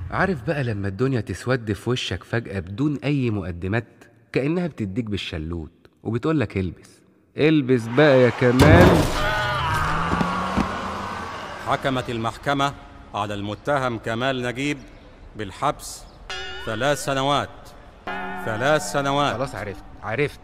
عارف بقى لما الدنيا تسود في وشك فجأة بدون أي مقدمات كأنها بتديك بالشلوت وبتقولك البس البس بقى يا كمال حكمت المحكمة على المتهم كمال نجيب بالحبس ثلاث سنوات ثلاث سنوات خلاص عرفت عرفت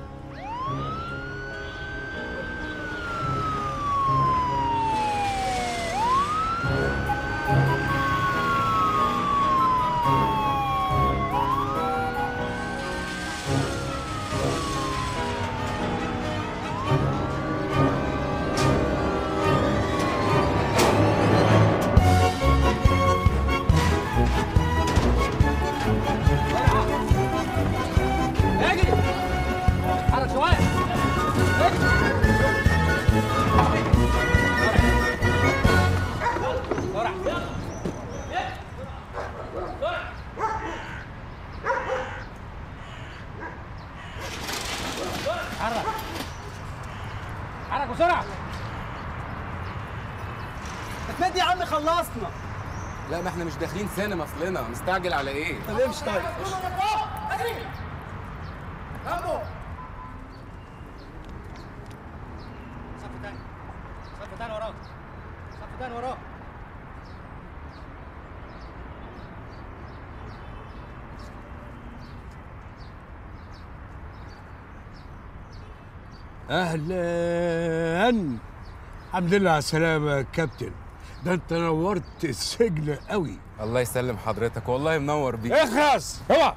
حرك بسرعه هتمد يا عم خلصنا لا ما احنا مش داخلين سينما اصلنا مستعجل على ايه طب امشي طيب صف تاني صف تاني وراك صف تاني وراك اهلا الحمد لله على السلامه يا كابتن ده انت نورت السجن قوي الله يسلم حضرتك والله منور بيك اخلص اوعى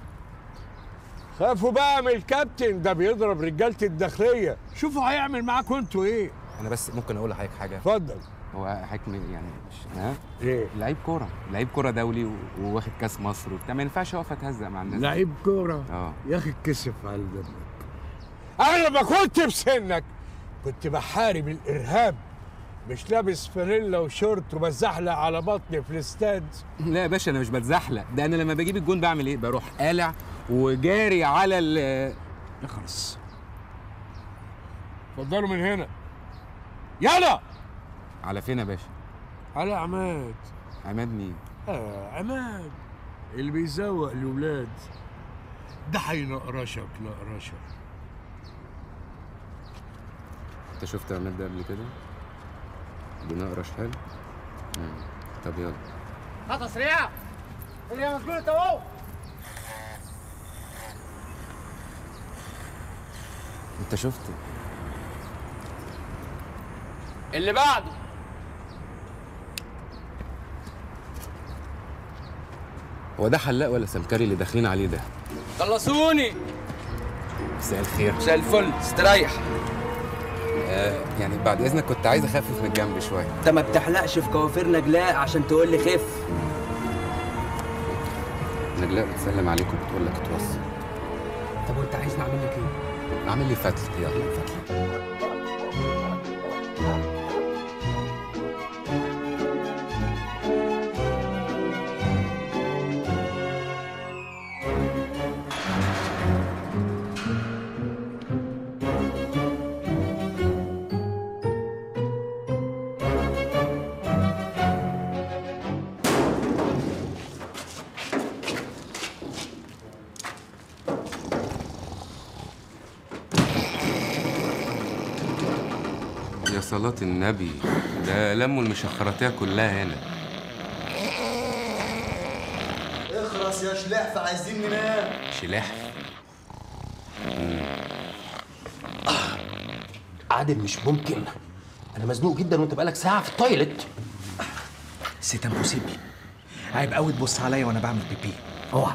خافوا بقى من الكابتن ده بيضرب رجاله الداخليه شوفوا هيعمل معاكم انتوا ايه انا بس ممكن اقول لحضرتك حاجه اتفضل هو حكم يعني مش ها ايه لعيب كوره لعيب كوره دولي و- وواخد كاس مصر وبتاع ما ينفعش اقف اتهزق مع الناس دي. لعيب كوره اه يا اخي اتكسف على دمك انا لما كنت في سنك كنت بحارب الارهاب مش لابس فانيلا وشورت وبزحلق على بطني في الاستاد لا يا باشا انا مش بتزحلق ده انا لما بجيب الجون بعمل ايه بروح قالع وجاري على ال اخلص اتفضلوا من هنا يلا على فين يا باشا على عماد عماد مين آه عماد اللي بيزوق الولاد ده هينقرشك نقرشك انت شفت عماد ده قبل كده بنقرش حلو مم. طب يلا خطوه سريعه اللي يا مسجون انت اهو انت شفته اللي بعده هو ده حلاق ولا سمكري اللي داخلين عليه ده خلصوني مساء الخير مساء الفل استريح آه يعني بعد اذنك كنت عايز اخفف من الجنب شويه انت ما بتحلقش في كوافير نجلاء عشان تقول لي خف نجلاء بتسلم عليك وبتقول لك اتوصل طب وانت عايز نعمل لك ايه؟ اعمل لي فتل يلا فتل يا صلاة النبي ده لموا المشخراتية كلها هنا اخرس يا شلحف عايزين ننام شلاح عادل مش ممكن انا مزنوق جدا وانت بقالك ساعه في التويلت سيت امبوسيبل عيب قوي تبص عليا وانا بعمل بيبي اوعى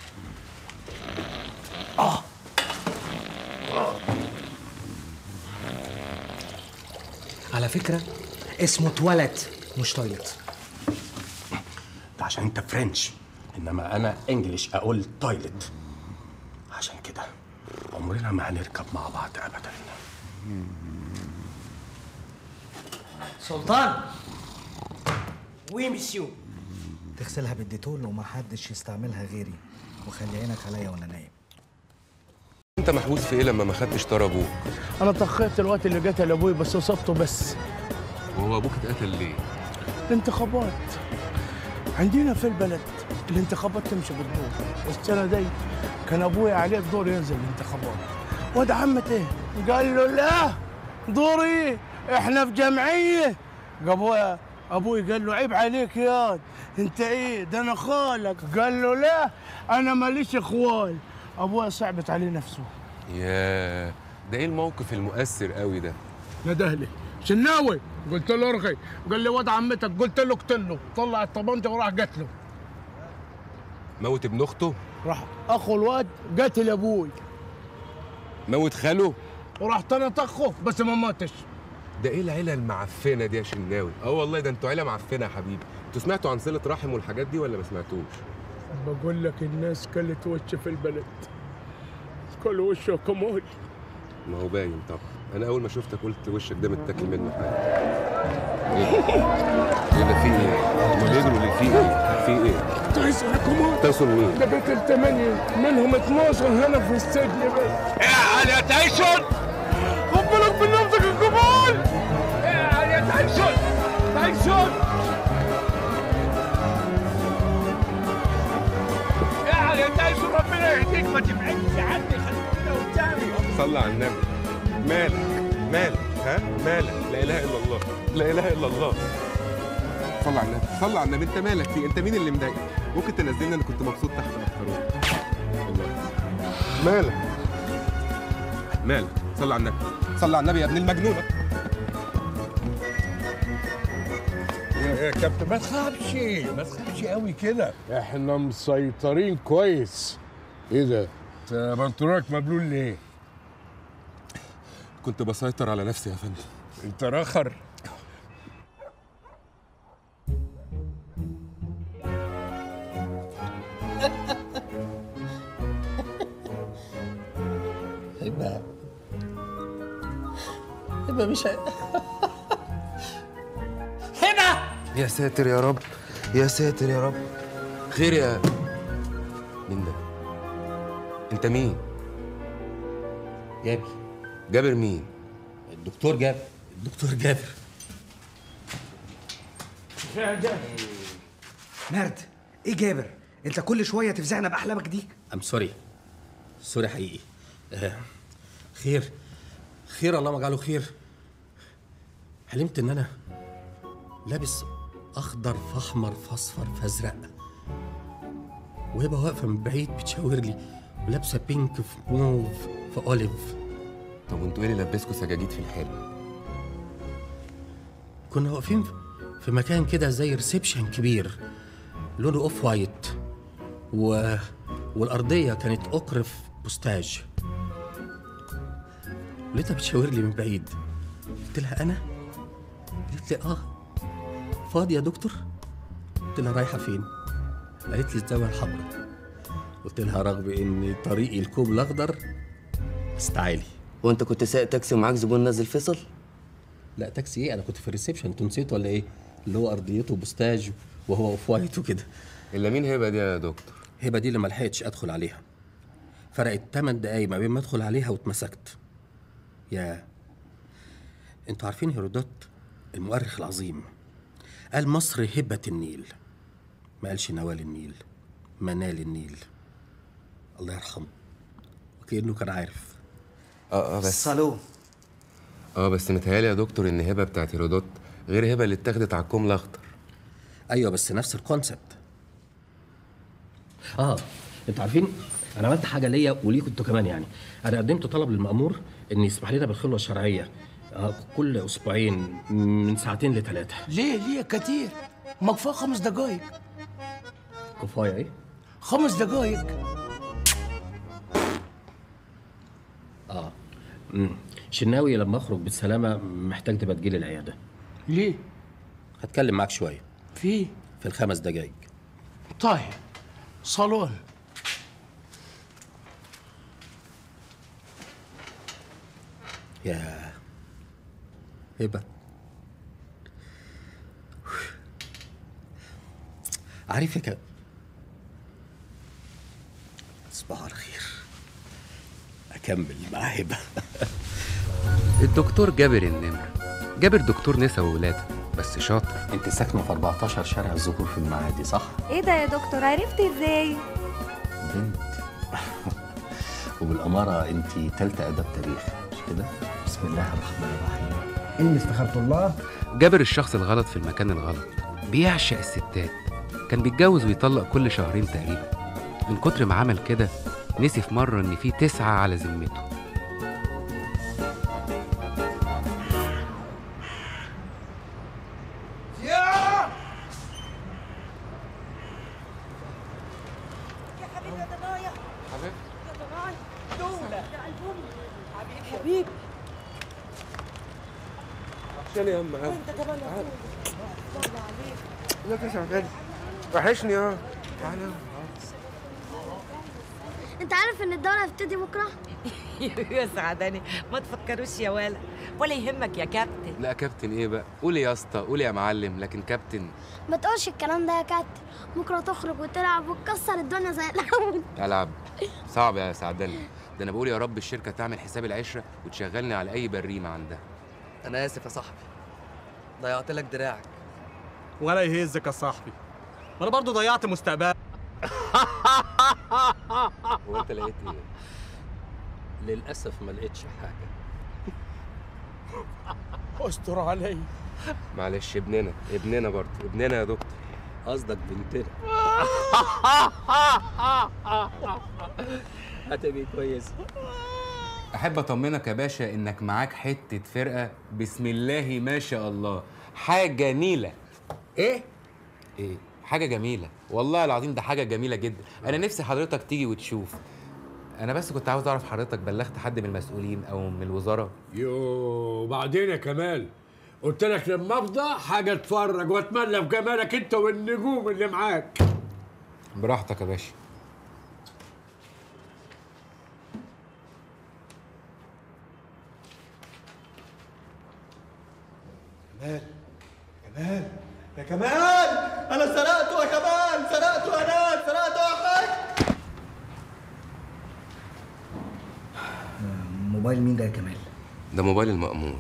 على فكره اسمه تواليت مش تويلت ده عشان انت فرنش انما انا انجليش اقول تويلت عشان كده عمرنا ما هنركب مع بعض ابدا سلطان وي مسيو تغسلها بالديتول ومحدش يستعملها غيري وخلي عينك عليا وانا نايم انت محبوس في ايه لما ما خدتش طار ابوك انا طخيت الوقت اللي قتل ابوي بس وصفته بس وهو ابوك اتقتل ليه الانتخابات عندنا في البلد الانتخابات تمشي بالدور والسنه دي كان ابويا عليه الدور ينزل الانتخابات واد عمته قال له لا دوري احنا في جمعيه ابويا ابوي قال له عيب عليك يا واد. انت ايه ده انا خالك قال له لا انا ماليش اخوال ابويا صعبت عليه نفسه ياه ده ايه الموقف المؤثر قوي ده نده لي شناوي قلت له ارغي قال لي واد عمتك قلت له اقتله طلع الطبنجه وراح قتله موت ابن اخته راح اخو الواد قتل ابوي موت خاله وراح طنط اخوه بس ما ماتش ده ايه العيله المعفنه دي يا شناوي اه والله ده انتوا عيله معفنه يا حبيبي انتوا سمعتوا عن صله رحم والحاجات دي ولا ما سمعتوش بقول لك الناس كلت وش في البلد كل وشه كمول ما هو باين طبعا انا اول ما شفتك قلت وشك ده متاكل منه حاجه ايه ايه ده في ايه ما بيجروا اللي فيه ايه في ايه تحس كمول تاسون مين ده بيت الثمانية منهم 12 هنا في السجن بس يا علي تايسون خد بالك من نفسك يا كمال يا علي تايسون تايسون يا علي تايسون ربنا يهديك ما تبعدش عني خليك كده قدامي صلى على النبي مالك مالك ها مالك لا اله الا الله لا اله الا الله صلى على النبي صلى على النبي انت مالك في انت مين اللي مضايقك ممكن تنزلني انا كنت مبسوط تحت محترم والله مالك مالك صلى على النبي صلى على النبي يا ابن المجنونه يا كابتن ما تخافش ما تخافش قوي كده احنا مسيطرين كويس ايه ده؟ انت بنطلونك مبلول ليه؟ كنت بسيطر على نفسي يا فندم انت رخر هبه هبه مش ه- هبه يا ساتر يا رب يا ساتر يا رب خير يا مين ده انت مين جابر جابر مين الدكتور جابر الدكتور جابر مرد ايه جابر انت كل شويه تفزعنا باحلامك دي ام سوري سوري حقيقي آه، خير خير اللهم اجعله خير حلمت ان انا لابس اخضر في احمر في اصفر في ازرق وهبه واقفه من بعيد بتشاور لي ولابسه بينك في موف في اوليف طب وانتوا ايه اللي لبسكوا سجاجيد في الحلم كنا واقفين في- في مكان كده زي ريسبشن كبير لونه اوف وايت و... والارضيه كانت اقرف بوستاج لقيتها بتشاور لي من بعيد قلت لها انا قالت لي اه فاضي يا دكتور قلت لها رايحه فين قالت لي الزاويه الحمراء قلت لها رغم ان طريقي الكوب الاخضر بس تعالي وانت كنت سايق تاكسي ومعاك زبون نازل فيصل لا تاكسي ايه انا كنت في الريسبشن انتوا نسيتوا ولا ايه اللي هو ارضيته بوستاج وهو اوف وايت وكده الا مين هبه دي يا دكتور هبه دي اللي ما لحقتش ادخل عليها فرقت 8 دقايق ما بين ما ادخل عليها واتمسكت يا انتوا عارفين هيرودوت المؤرخ العظيم قال مصر هبة النيل ما قالش نوال النيل منال النيل الله يرحمه وكأنه كان عارف اه اه بس صالون اه بس متهيألي يا دكتور ان هبه بتاعت هيرودوت غير هبه اللي اتاخدت على الكوم الاخضر ايوه بس نفس الكونسبت اه انتوا عارفين انا عملت حاجه ليا وليكم انتوا كمان يعني انا قدمت طلب للمامور ان يسمح لنا بالخلوه الشرعيه آه كل اسبوعين من ساعتين لثلاثه ليه ليه كتير ما كفايه خمس دقايق كفايه ايه خمس دقايق مم. شناوي لما اخرج بالسلامه محتاج تبقى تجيلي العياده ليه هتكلم معاك شويه في في الخمس دقايق طيب صالون يا هبه عارف يا ك... صباح الخير اكمل مع هبه الدكتور جابر النمر جابر دكتور نسا وولادة بس شاطر انت ساكنه في 14 شارع الزهور في المعادي صح ايه ده يا دكتور عرفت ازاي بنت وبالاماره انت تالتة اداب تاريخ مش كده بسم الله الرحمن الرحيم إن استخرت الله جابر الشخص الغلط في المكان الغلط بيعشق الستات كان بيتجوز ويطلق كل شهرين تقريبا من كتر ما عمل كده نسي في مرة إن في تسعة على ذمته حبيبي عشان يا ام انت كمان يا تعال. اخويا الله عليك ازيك يا شعبان وحشني اه تعالى انت عارف ان الدورة هتبتدي بكرة؟ يا سعداني ما تفكروش يا ولا ولا يهمك يا كابتن لا كابتن ايه بقى قول يا اسطى قول يا معلم لكن كابتن ما تقولش الكلام ده يا كابتن بكرة تخرج وتلعب وتكسر الدنيا زي الأول العب صعب يا سعداني ده انا بقول يا رب الشركه تعمل حساب العشره وتشغلني على اي بريمه عندها انا اسف يا صاحبي ضيعت لك دراعك ولا يهزك يا صاحبي ما انا برضه ضيعت مستقبل هو انت لقيت ايه للاسف ما لقيتش حاجه استر علي معلش ابننا ابننا برضه ابننا يا دكتور قصدك بنتنا هتبقي كويس احب اطمنك يا باشا انك معاك حته فرقه بسم الله ما شاء الله حاجه نيله ايه ايه حاجه جميله والله العظيم ده حاجه جميله جدا انا نفسي حضرتك تيجي وتشوف انا بس كنت عاوز اعرف حضرتك بلغت حد من المسؤولين او من الوزاره يو بعدين يا كمال قلت لك لما افضى حاجه اتفرج واتملى في جمالك انت والنجوم اللي معاك براحتك يا باشا كمال كمال يا كمال انا سرقته يا كمال سرقته يا ناس سرقته يا حاج موبايل مين ده يا كمال ده موبايل المأمور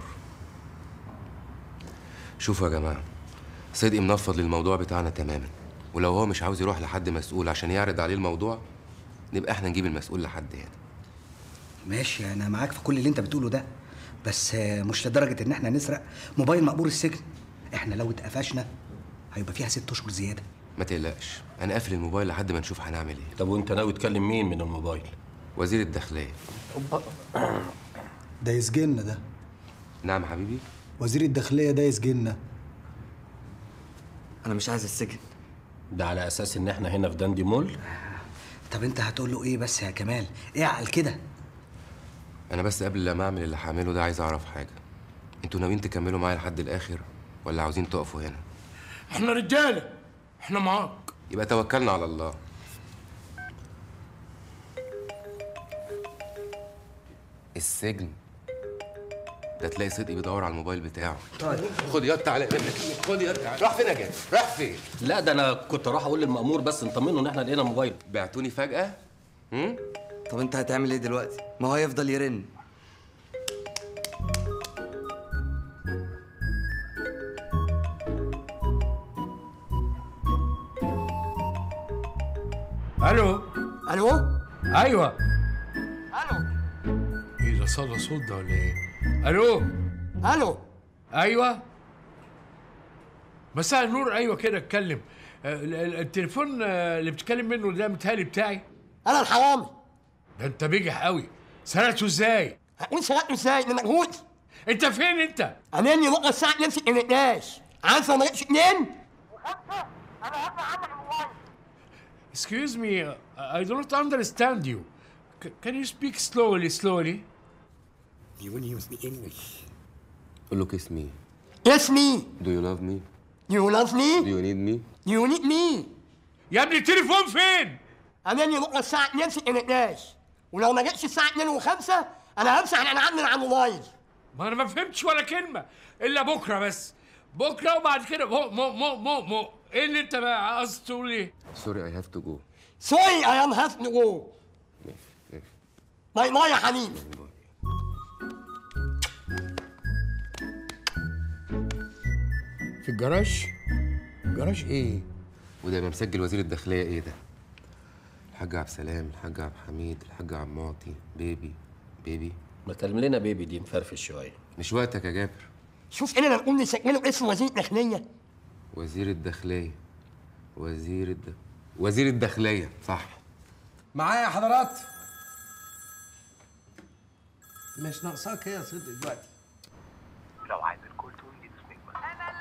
شوفوا يا جماعة صدقي منفض للموضوع بتاعنا تماما ولو هو مش عاوز يروح لحد مسؤول عشان يعرض عليه الموضوع نبقى احنا نجيب المسؤول لحد هنا ماشي انا معاك في كل اللي انت بتقوله ده بس آه، مش لدرجه ان احنا نسرق موبايل مقبور السجن احنا لو اتقفشنا هيبقى فيها ست اشهر زياده ما تقلقش انا قافل الموبايل لحد ما نشوف هنعمل ايه طب وانت ناوي تكلم مين من الموبايل وزير الداخلية ده يسجننا ده نعم حبيبي وزير الداخليه ده يسجننا انا مش عايز السجن ده على اساس ان احنا هنا في داندي مول طب انت هتقول له ايه بس يا كمال اعقل كده انا بس قبل ما اعمل اللي هعمله ده عايز اعرف حاجة انتوا ناويين تكملوا معايا لحد الاخر ولا عاوزين تقفوا هنا احنا رجاله احنا معاك يبقى توكلنا على الله السجن ده تلاقي صدقي بيدور على الموبايل بتاعه خد يا تعالى منك خد يا تعالى راح فين يا جاد راح فين لا ده انا كنت راح اقول للمأمور بس نطمنه ان احنا لقينا موبايل بعتوني فجأة هم؟ طب انت هتعمل ايه دلوقتي ما هو هيفضل يرن الو الو ايوه الو ايه ده صدى صوت ده ولا ايه الو الو ايوه مساء النور ايوه كده اتكلم آه، ال- ال- التليفون آه، اللي بتتكلم منه ده متهيألي بتاعي انا الحرامي ده انت بيجح قوي سرقته ازاي هقول سرقته ازاي انا مجهول انت فين انت اناني بكره الساعه 2 في النقاش عارف لو ما جبتش 2 Excuse me, uh, I do not understand you. C- can you speak slowly, slowly? You want to use me English. قول له kiss me. اسمي Do you love me? يو لاف Do مي you need me? يو نيد مي يا ابني التليفون فين؟ اناني بكره الساعه 2 في النقاش ولو ما جتش الساعه 2 و5 انا همسح الانعام من على الموبايل ما انا ما فهمتش ولا كلمة إلا بكرة بس. بكرة وبعد كده مو مو مو مو مو إيه اللي أنت بقى قصدك تقول إيه؟ Sorry I have to go. سوري اي ام هاف تو جو باي باي يا حبيبي في الجراج جراج ايه وده يبقى مسجل وزير الداخليه ايه ده الحاج عبد السلام الحاج عبد الحميد الحاج عبد المعطي بيبي بيبي ما تعمل لنا بيبي دي مفرفش شويه مش وقتك يا جابر شوف انا نقول نسجله اسم وزير الداخليه وزير الداخليه وزير الد... وزير الداخليه صح معايا يا حضرات مش ناقصاك ايه يا صدق دلوقتي لو عايز الكل تقول لي اسمك بقى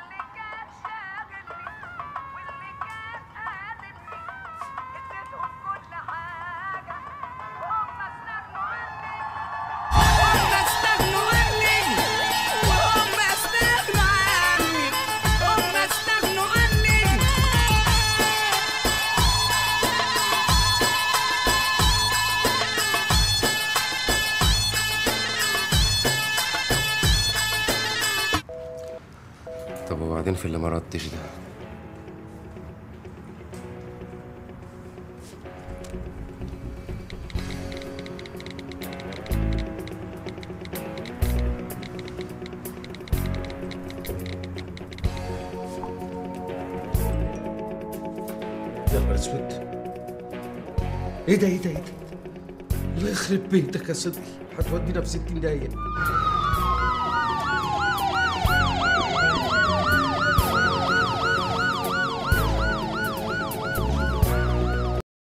هم استغنوا عني وهم استغنوا عني هم استغنوا عني طب وبعدين في اللي ما ردتش ده يا نهار اسود ايه ده ايه ده ايه ده الله يخرب بيتك يا صدقي هتودينا في 60 دقيقة